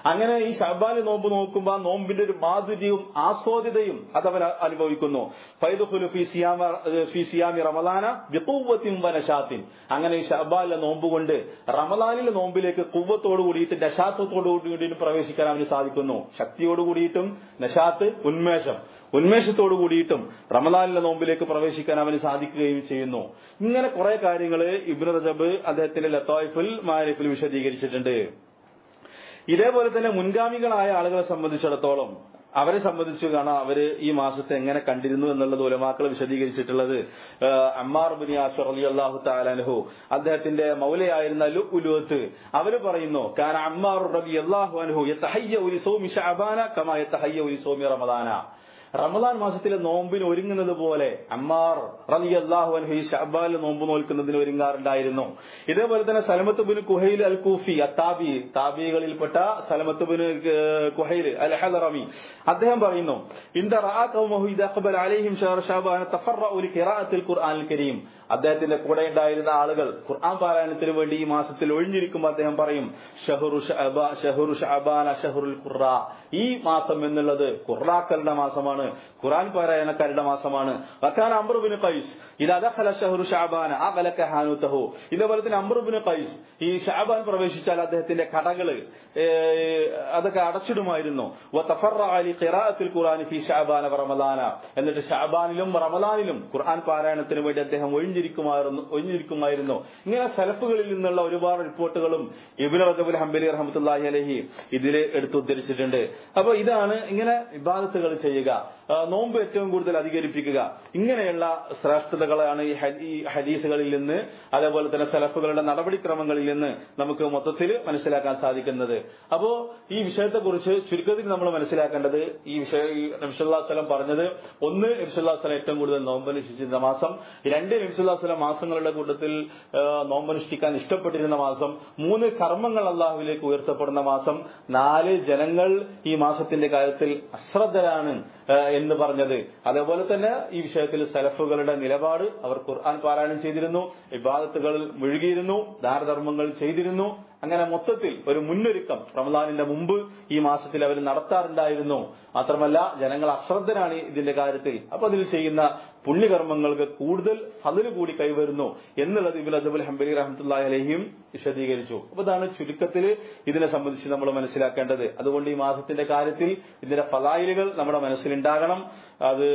A: അങ്ങനെ ഈ ഷബാലി നോമ്പ് നോക്കുമ്പോൾ ആ നോമ്പിന്റെ ഒരു മാധുര്യവും ആസ്വാദ്യതയും അതവൻ അനുഭവിക്കുന്നു ഫൈദുഖുലു ഫീ സിയാമ ഫീ സിയാമി റമദാന ബിഖുവ്വത്തിൻ വനശാത്തിൻ അങ്ങനെ ഈ ഷബാലിലെ നോമ്പ് കൊണ്ട് റമദാനിലെ നോമ്പിലേക്ക് കുവ്വത്തോട് കൂടിയിട്ട് നശാത്തത്തോട് കൂടിയിട്ട് പ്രവേശിക്കാൻ അവന് സാധിക്കുന്നു ശക്തിയോട് കൂടിയിട്ടും നശാത്ത് ഉന്മേഷം ഉന്മേഷത്തോടു കൂടിയിട്ടും റമദാനിലെ നോമ്പിലേക്ക് പ്രവേശിക്കാൻ അവന് സാധിക്കുകയും ചെയ്യുന്നു ഇങ്ങനെ കുറെ കാര്യങ്ങൾ ഇബ്നു റജബ് അദ്ദേഹത്തിന്റെ ലത്തോയിഫുൽ മാരിഫിൽ വിശദീകരിച്ചിട്ടുണ്ട് ഇതേപോലെ തന്നെ മുൻഗാമികളായ ആളുകളെ സംബന്ധിച്ചിടത്തോളം അവരെ സംബന്ധിച്ച് കാണാം അവര് ഈ മാസത്തെ എങ്ങനെ കണ്ടിരുന്നു എന്നുള്ളത് ഉലമാക്കൾ വിശദീകരിച്ചിട്ടുള്ളത് അമ്മാർ ബിൻ യാസർ അലി അള്ളാഹു താലാൻഹു അദ്ദേഹത്തിന്റെ മൗലയായിരുന്ന ലു ഉലുവത്ത് അവര് പറയുന്നു കാരണം അമ്മാർ റബി അള്ളാഹു അൻഹു യത്തഹയ്യ ഉലി സോമി ഷഅബാന കമാ യത്തഹയ്യ ഉലി സോമി റമദാന റമദാൻ മാസത്തിലെ നോമ്പിന് ഒരുങ്ങുന്നത് പോലെ അമ്മാർ റലി അള്ളാഹു അൻഹു ഈ ഷഅബാലിൽ നോമ്പ് നോൽക്കുന്നതിന് ഒരുങ്ങാറുണ്ടായിരുന്നു ഇതേപോലെ തന്നെ സലമത്ത് ബിൻ കുഹൈൽ അൽ കൂഫി അത്താബി താബികളിൽപ്പെട്ട സലമത്ത് ബിൻ കുഹൈൽ അൽ ഹലറമി അദ്ദേഹം പറയുന്നു ഇന്ത റആ ഖൗമഹു ഇദാ ഖബല അലൈഹിം ഷഹർ ഷഅബാൻ തഫറഉ ലിഖിറാഅത്തിൽ ഖുർആനിൽ കരീം അദ്ദേഹത്തിന്റെ കൂടെ ഉണ്ടായിരുന്ന ആളുകൾ ഖുർആൻ പാരായണത്തിന് വേണ്ടി ഈ മാസത്തിൽ ഒഴിഞ്ഞിരിക്കുമ്പോൾ അദ്ദേഹം പറയും ഷഹറു ഷഅബാ ഷഹറു ഷഅബാന ഷഹറുൽ ഖുറ ഈ മാസം എന്നുള്ളത് ഖുറാക്കളുടെ മാസമാണ് ഖുർആൻ പാരായണക്കാരുടെ മാസമാണ് വക്കാൻ അമ്രുബിന് ഖൈസ് ഇതാ ദഖല ഷഹറു ഷഅബാന അഖലക ഹാനുതഹു ഇതേപോലെ തന്നെ അമ്രുബിന് ഖൈസ് ഈ ഷഅബാൻ പ്രവേശിച്ചാൽ അദ്ദേഹത്തിന്റെ കടകള് അതൊക്കെ അടച്ചിടുമായിരുന്നു വതഫറഅ ലി ഖിറാഅത്തിൽ ഖുർആനി ഫീ ഷഅബാന വറമദാന എന്നിട്ട് ഷഅബാനിലും റമദാനിലും ഖുർആൻ പാരായണത്തിന് വേണ്ടി അദ്ദേഹം ഒഴിഞ്ഞിരിക്കുമായിരുന്നു ഒഴിഞ്ഞിരിക്കുമായിരുന്നു ഇങ്ങനെ സലഫുകളിൽ നിന്നുള്ള ഒരുപാട് റിപ്പോർട്ടുകളും ഇബിൻ റജബുൽ ഹംബലി റഹമത്തുല്ലാഹി അലഹി ഇതിൽ എടുത്തുദ്ധരിച്ചിട്ടുണ്ട് അപ്പൊ ഇതാണ് ഇങ്ങനെ ഇബാദത്തുകൾ ചെയ്യുക നോമ്പ് ഏറ്റവും കൂടുതൽ അധികരിപ്പിക്കുക ഇങ്ങനെയുള്ള ശ്രേഷ്ഠതകളാണ് ഈ ഹദീസുകളിൽ നിന്ന് അതേപോലെ തന്നെ സലഫുകളുടെ നടപടിക്രമങ്ങളിൽ നിന്ന് നമുക്ക് മൊത്തത്തിൽ മനസ്സിലാക്കാൻ സാധിക്കുന്നത് അപ്പോ ഈ വിഷയത്തെക്കുറിച്ച് ചുരുക്കത്തിൽ നമ്മൾ മനസ്സിലാക്കേണ്ടത് ഈ വിഷയ നബിസുല്ലാസ്ലം പറഞ്ഞത് ഒന്ന് നബിസുല്ലാസ്ലം ഏറ്റവും കൂടുതൽ നോമ്പനുഷ്ഠിച്ചിരുന്ന മാസം രണ്ട് നബിസുല്ലാസ്ലം മാസങ്ങളുടെ കൂട്ടത്തിൽ നോമ്പനുഷ്ഠിക്കാൻ ഇഷ്ടപ്പെട്ടിരുന്ന മാസം മൂന്ന് കർമ്മങ്ങൾ അള്ളാഹുവിലേക്ക് ഉയർത്തപ്പെടുന്ന മാസം നാല് ജനങ്ങൾ ഈ മാസത്തിന്റെ കാര്യത്തിൽ അശ്രദ്ധരാണ് എന്ന് പറഞ്ഞത് അതേപോലെ തന്നെ ഈ വിഷയത്തിൽ സലഫുകളുടെ നിലപാട് അവർ ഖുർആൻ പാരായണം ചെയ്തിരുന്നു ഇബാദത്തുകളിൽ മുഴുകിയിരുന്നു ദാനധർമ്മങ്ങൾ ചെയ്തിരുന്നു അങ്ങനെ മൊത്തത്തിൽ ഒരു മുന്നൊരുക്കം റമദാനിന്റെ മുമ്പ് ഈ മാസത്തിൽ അവർ നടത്താറുണ്ടായിരുന്നു മാത്രമല്ല ജനങ്ങൾ അശ്രദ്ധരാണ് ഇതിന്റെ കാര്യത്തിൽ അപ്പൊ അതിൽ ചെയ്യുന്ന പുണ്യകർമ്മങ്ങൾക്ക് കൂടുതൽ ഫതില് കൂടി കൈവരുന്നു എന്നുള്ളത് ഇബുൽ അജബുൽ ഹംബലി റഹമത്തുല്ലാ അലഹിയും വിശദീകരിച്ചു അപ്പൊ ഇതാണ് ചുരുക്കത്തിൽ ഇതിനെ സംബന്ധിച്ച് നമ്മൾ മനസ്സിലാക്കേണ്ടത് അതുകൊണ്ട് ഈ മാസത്തിന്റെ കാര്യത്തിൽ ഇതിന്റെ ഫലായിലുകൾ നമ്മുടെ മനസ്സിലുണ്ടാകണം അത്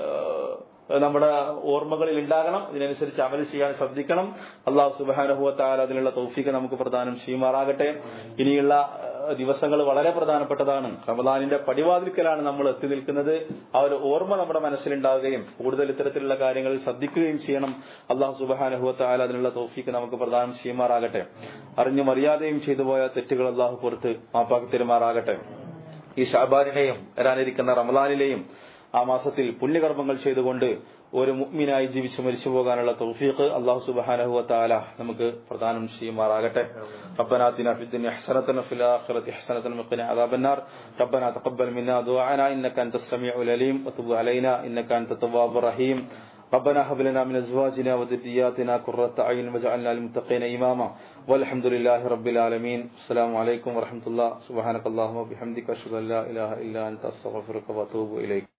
A: നമ്മുടെ ഓർമ്മകളിൽ ഉണ്ടാകണം ഇതിനനുസരിച്ച് അമൽ ചെയ്യാൻ ശ്രദ്ധിക്കണം അള്ളാഹു സുബാനുഭവത്താൽ അതിനുള്ള തൗഫീക്ക് നമുക്ക് പ്രദാനം ചെയ്യുമാറാകട്ടെ ഇനിയുള്ള ദിവസങ്ങൾ വളരെ പ്രധാനപ്പെട്ടതാണ് റമദാനിന്റെ പടിവാതിൽക്കലാണ് നമ്മൾ എത്തി നിൽക്കുന്നത് ആ ഒരു ഓർമ്മ നമ്മുടെ മനസ്സിലുണ്ടാവുകയും കൂടുതൽ ഇത്തരത്തിലുള്ള കാര്യങ്ങളിൽ ശ്രദ്ധിക്കുകയും ചെയ്യണം അള്ളാഹു സുബാനുഭവത്താൽ അതിനുള്ള തൗഫീക്ക് നമുക്ക് പ്രദാനം ചെയ്യുമാറാകട്ടെ അറിഞ്ഞു മര്യാദയും ചെയ്തു പോയ തെറ്റുകൾ അള്ളാഹു പുറത്ത് മാപ്പാക്കി തരുമാറാകട്ടെ ഈ ഷാബാനിനെയും വരാനിരിക്കുന്ന റമദാനിലെയും ആ മാസത്തിൽ പുണ്യകർമ്മങ്ങൾ ചെയ്തുകൊണ്ട് ഒരു മുഗ്മിനായി ജീവിച്ച് മരിച്ചു പോകാനുള്ള തൗഫീഖ് അള്ളാഹു സുബ്ഹാനഹു വതആല നമുക്ക് പ്രദാനം ചെയ്യുമാറാകട്ടെ ربنا آتنا في الدنيا حسنة وفي الآخرة حسنة وقنا عذاب النار ربنا تقبل منا دعاءنا إنك أنت السميع العليم وتب علينا إنك أنت التواب الرحيم ربنا هب لنا من ازواجنا وذرياتنا قرة اعين واجعلنا للمتقين اماما والحمد لله رب العالمين السلام عليكم ورحمة الله سبحانك اللهم وبحمدك اشهد ان لا اله الا انت استغفرك واتوب اليك